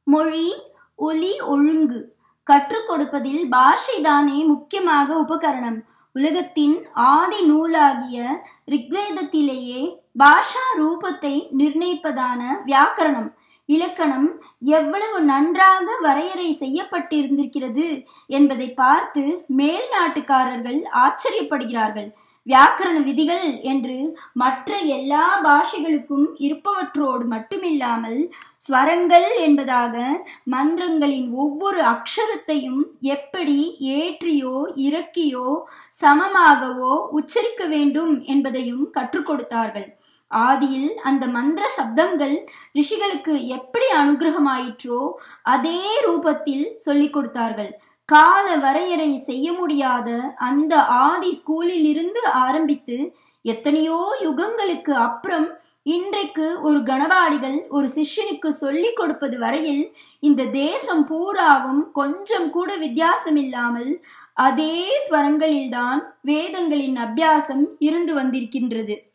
மொழி ஒலி ஒழுங்கு கற்றுக் கொடுப்பதில் பாஷைதானே முக்கியமாக உபகரணம் உலகத்தின் ஆதி நூலாகிய ரிக்வேதத்திலேயே பாஷா ரூபத்தை நிர்ணயிப்பதான வியாக்கரணம் இலக்கணம் எவ்வளவு நன்றாக வரையறை செய்யப்பட்டிருந்திருக்கிறது என்பதை பார்த்து மேல் நாட்டுக்காரர்கள் ஆச்சரியப்படுகிறார்கள் வியாக்கரண விதிகள் என்று மற்ற எல்லா பாஷைகளுக்கும் இருப்பவற்றோடு மட்டுமில்லாமல் ஸ்வரங்கள் என்பதாக மந்திரங்களின் ஒவ்வொரு அக்ஷரத்தையும் எப்படி ஏற்றியோ இறக்கியோ சமமாகவோ உச்சரிக்க வேண்டும் என்பதையும் கற்றுக் கொடுத்தார்கள் ஆதியில் அந்த மந்திர சப்தங்கள் ரிஷிகளுக்கு எப்படி அனுகிரகமாயிற்றோ அதே ரூபத்தில் சொல்லிக் கொடுத்தார்கள் கால வரையறை செய்ய முடியாத அந்த ஆதி ஸ்கூலில் இருந்து ஆரம்பித்து எத்தனையோ யுகங்களுக்கு அப்புறம் இன்றைக்கு ஒரு கணவாடிகள் ஒரு சிஷ்யனுக்கு சொல்லிக் கொடுப்பது வரையில் இந்த தேசம் பூராவும் கொஞ்சம் கூட வித்தியாசம் இல்லாமல் அதே ஸ்வரங்களில்தான் வேதங்களின் அபியாசம் இருந்து வந்திருக்கின்றது